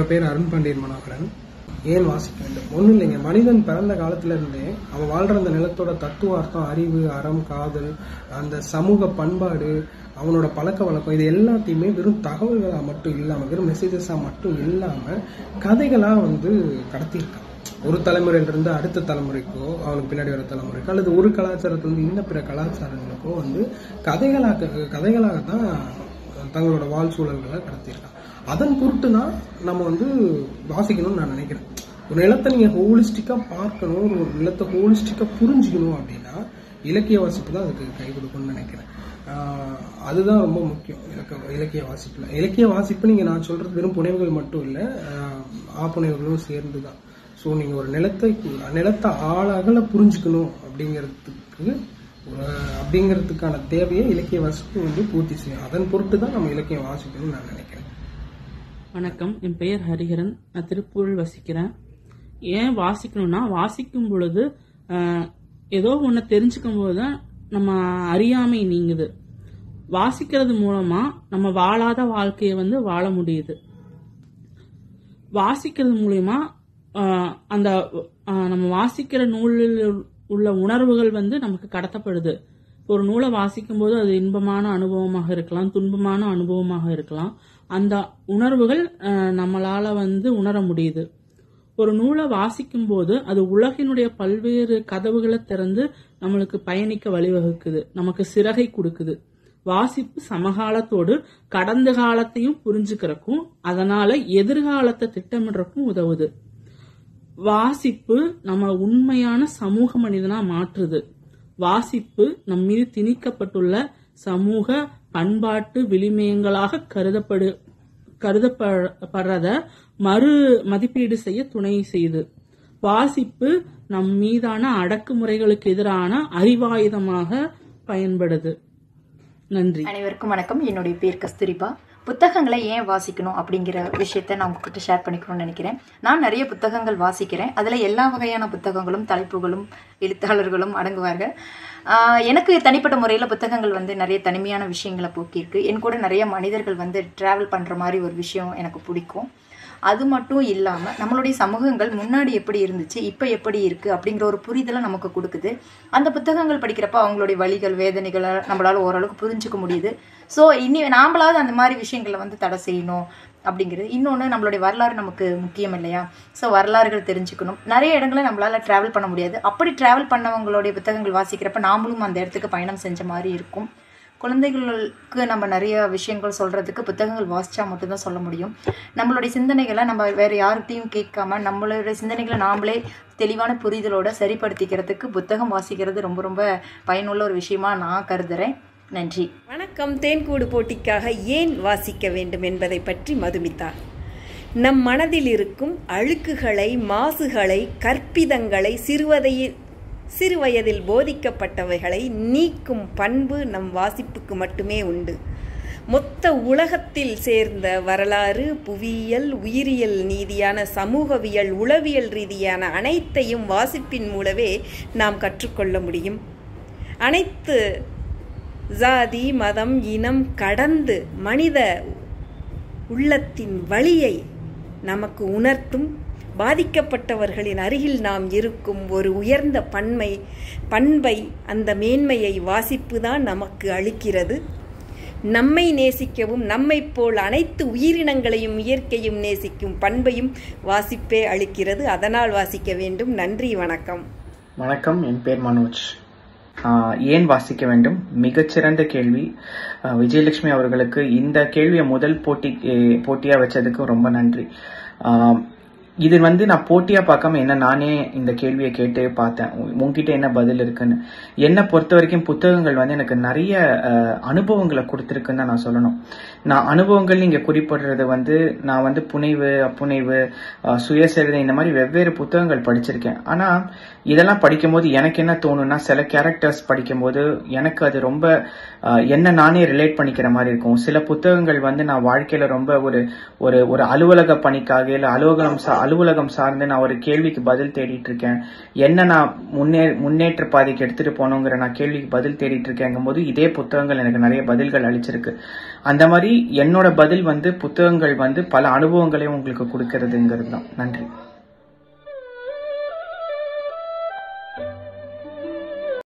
பேர் அருண் பாண்டியன் மனோகரன் ஏன் வாசிக்க வேண்டும் ஒன்றும் இல்லைங்க மனிதன் பிறந்த காலத்துல இருந்தே அவன் வாழ்ற அந்த நிலத்தோட தத்துவார்த்தம் அறிவு அறம் காதல் அந்த சமூக பண்பாடு அவனோட பழக்க வழக்கம் இது எல்லாத்தையுமே வெறும் தகவல்களா மட்டும் இல்லாம வெறும் மெசேஜஸா மட்டும் இல்லாம கதைகளா வந்து கடத்தியிருக்கான் ஒரு தலைமுறையிலிருந்து அடுத்த தலைமுறைக்கோ அவனுக்கு பின்னாடி வர தலைமுறைக்கோ அல்லது ஒரு கலாச்சாரத்திலிருந்து இன்ன பிற கலாச்சாரங்களுக்கோ வந்து கதைகளாக கதைகளாக தான் தங்களோட வாழ் சூழல்களை கடத்தியிருக்கான் அதன் பொருட்டு தான் நம்ம வந்து வாசிக்கணும்னு நான் நினைக்கிறேன் ஒரு நிலத்தை நீங்க ஹோலிஸ்டிக்கா பார்க்கணும் ஒரு நிலத்தை ஹோலிஸ்டிக்கா புரிஞ்சுக்கணும் அப்படின்னா இலக்கிய வாசிப்பு தான் அதுக்கு கை கொடுக்கும்னு நினைக்கிறேன் ஆஹ் அதுதான் ரொம்ப முக்கியம் இலக்க இலக்கிய வாசிப்புல இலக்கிய வாசிப்பு நீங்க நான் சொல்றது வெறும் புனைவுகள் மட்டும் இல்ல ஆஹ் ஆப்புனைவுகளும் சேர்ந்து தான் ஸோ நீங்க ஒரு நிலத்தை நிலத்தை ஆளாகல புரிஞ்சுக்கணும் அப்படிங்கிறதுக்கு ஆஹ் அப்படிங்கிறதுக்கான தேவையை இலக்கிய வாசிப்பு வந்து பூர்த்தி செய்யும் அதன் பொருட்டு தான் நம்ம இலக்கியம் வாசிக்கணும்னு நான் நினைக்கிறேன் வணக்கம் என் பெயர் ஹரிஹரன் நான் திருப்பூரில் வசிக்கிறேன் ஏன் வாசிக்கணும்னா வாசிக்கும் பொழுது ஆஹ், ஏதோ ஒன்று தெரிஞ்சுக்கும் போது தான் நம்ம அறியாமை நீங்குது வாசிக்கிறது மூலமா நம்ம வாழாத வாழ்க்கையை வந்து வாழ முடியுது வாசிக்கிறது மூலியமா ஆஹ், அந்த ஆஹ், நம்ம வாசிக்கிற நூலில் உள்ள உணர்வுகள் வந்து நமக்கு கடத்தப்படுது ஒரு நூலை வாசிக்கும் போது அது இன்பமான அனுபவமாக இருக்கலாம் துன்பமான அனுபவமாக இருக்கலாம் அந்த உணர்வுகள் ஆஹ், நம்மளால வந்து உணர முடியுது ஒரு நூலை வாசிக்கும் போது அது உலகினுடைய பல்வேறு கதவுகளை திறந்து நம்மளுக்கு பயணிக்க வழிவகுக்குது நமக்கு சிறகை கொடுக்குது வாசிப்பு சமகாலத்தோடு கடந்த காலத்தையும் புரிஞ்சுக்கிறக்கும் அதனால எதிர்காலத்தை திட்டமிடுறக்கும் உதவுது வாசிப்பு நம்ம உண்மையான சமூக மனிதனா மாற்றுது வாசிப்பு நம் மீது திணிக்கப்பட்டுள்ள சமூக பண்பாட்டு விளிமயங்களாக கருதப்படு கருதப்படுறத மறு மதிப்பீடு செய்ய துணை செய்யுது வாசிப்பு நம் மீதான அடக்குமுறைகளுக்கு எதிரான அறிவாயுதமாக பயன்படுது நன்றி அனைவருக்கும் வணக்கம் என்னுடைய பேர் கஸ்தூரிபா புத்தகங்களை ஏன் வாசிக்கணும் அப்படிங்கிற விஷயத்த நான் உங்ககிட்ட ஷேர் பண்ணிக்கணும்னு நினைக்கிறேன் நான் நிறைய புத்தகங்கள் வாசிக்கிறேன் அதில் எல்லா வகையான புத்தகங்களும் தலைப்புகளும் எழுத்தாளர்களும் அடங்குவார்கள் ஆஹ் எனக்கு தனிப்பட்ட முறையில் புத்தகங்கள் வந்து நிறைய தனிமையான விஷயங்களை போக்கியிருக்கு என் கூட நிறைய மனிதர்கள் வந்து ட்ராவல் பண்ணுற மாதிரி ஒரு விஷயம் எனக்கு பிடிக்கும் அது மட்டும் இல்லாமல் நம்மளுடைய சமூகங்கள் முன்னாடி எப்படி இருந்துச்சு இப்போ எப்படி இருக்குது அப்படிங்கிற ஒரு புரிதலை நமக்கு கொடுக்குது அந்த புத்தகங்கள் படிக்கிறப்ப அவங்களுடைய வழிகள் வேதனைகளை நம்மளால ஓரளவுக்கு புரிஞ்சுக்க முடியுது ஸோ இனி நாமளாவது அந்த மாதிரி விஷயங்களை வந்து தடை செய்யணும் அப்படிங்கிறது இன்னொன்று நம்மளுடைய வரலாறு நமக்கு முக்கியம் இல்லையா ஸோ வரலாறுகள் தெரிஞ்சுக்கணும் நிறைய இடங்களை நம்மளால ட்ராவல் பண்ண முடியாது அப்படி ட்ராவல் பண்ணவங்களுடைய புத்தகங்கள் வாசிக்கிறப்ப நாமளும் அந்த இடத்துக்கு பயணம் செஞ்ச மாதிரி இருக்கும் குழந்தைகளுக்கு நம்ம நிறைய விஷயங்கள் சொல்கிறதுக்கு புத்தகங்கள் வாசித்தா மட்டும்தான் சொல்ல முடியும் நம்மளுடைய சிந்தனைகளை நம்ம வேறு யார்கிட்டையும் கேட்காம நம்மளுடைய சிந்தனைகளை நாமளே தெளிவான புரிதலோட சரிப்படுத்திக்கிறதுக்கு புத்தகம் வாசிக்கிறது ரொம்ப ரொம்ப பயனுள்ள ஒரு விஷயமா நான் கருதுகிறேன் நன்றி வணக்கம் தேன்கூடு போட்டிக்காக ஏன் வாசிக்க வேண்டும் என்பதை பற்றி மதுமிதா நம் மனதில் இருக்கும் அழுக்குகளை மாசுகளை கற்பிதங்களை சிறுவதையில் சிறுவயதில் போதிக்கப்பட்டவைகளை நீக்கும் பண்பு நம் வாசிப்புக்கு மட்டுமே உண்டு மொத்த உலகத்தில் சேர்ந்த வரலாறு புவியியல் உயிரியல் நீதியான சமூகவியல் உளவியல் ரீதியான அனைத்தையும் வாசிப்பின் மூலமே நாம் கற்றுக்கொள்ள முடியும் அனைத்து ஜாதி மதம் இனம் கடந்து மனித உள்ளத்தின் வழியை நமக்கு உணர்த்தும் பாதிக்கப்பட்டவர்களின் அருகில் நாம் இருக்கும் ஒரு உயர்ந்த பன்மை பண்பை அந்த மேன்மையை வாசிப்பு தான் நமக்கு அளிக்கிறது நம்மை நேசிக்கவும் நம்மைப் போல் அனைத்து உயிரினங்களையும் இயற்கையும் நேசிக்கும் பண்பையும் வாசிப்பே அளிக்கிறது அதனால் வாசிக்க வேண்டும் நன்றி வணக்கம் வணக்கம் என் பேர் மனோஜ் ஆஹ் ஏன் வாசிக்க வேண்டும் மிகச்சிறந்த கேள்வி ஆஹ் விஜயலட்சுமி அவர்களுக்கு இந்த கேள்வியை முதல் போட்டி eh, போட்டியா வச்சதுக்கு ரொம்ப நன்றி ஆஹ் இது வந்து நான் போட்டியா பார்க்காம என்ன நானே இந்த கேள்வியை கேட்டு பார்த்தேன் உ- உன்கிட்ட என்ன பதில் இருக்குன்னு என்னை பொறுத்த வரைக்கும் புத்தகங்கள் வந்து எனக்கு நிறைய ஆஹ், அனுபவங்களை கொடுத்துருக்குன்னு தான் நான் சொல்லணும் நான் அனுபவங்கள் நீங்க குறிப்பிடுறது வந்து நான் வந்து புனைவு அப்புனைவு ஆஹ், சுயசரிதை இந்த மாதிரி வெவ்வேறு புத்தகங்கள் படிச்சிருக்கேன் ஆனா இதெல்லாம் படிக்கும்போது எனக்கு என்ன தோணும்னா சில கேரக்டர்ஸ் படிக்கும்போது எனக்கு அது ரொம்ப ஆஹ், என்ன நானே ரிலேட் பண்ணிக்கிற மாதிரி இருக்கும் சில புத்தகங்கள் வந்து நான் வாழ்க்கையில ரொம்ப ஒரு ஒரு ஒரு அலுவலக பணிக்காக இல்ல அலுவலகம் சா- அலுவலகம் சார்ந்து நான் ஒரு கேள்விக்கு பதில் தேடிட்டு இருக்கேன் என்ன நான் முன்னே முன்னேற்ற பாதைக்கு எடுத்துட்டு போகணுங்கிற நான் கேள்விக்கு பதில் தேடிட்டு இருக்கேங்கும் போது இதே புத்தகங்கள் எனக்கு நிறைய பதில்கள் அளிச்சிருக்கு அந்த மாதிரி என்னோட பதில் வந்து புத்தகங்கள் வந்து பல அனுபவங்களையும் உங்களுக்கு கொடுக்கறதுங்கிறது தான் நன்றி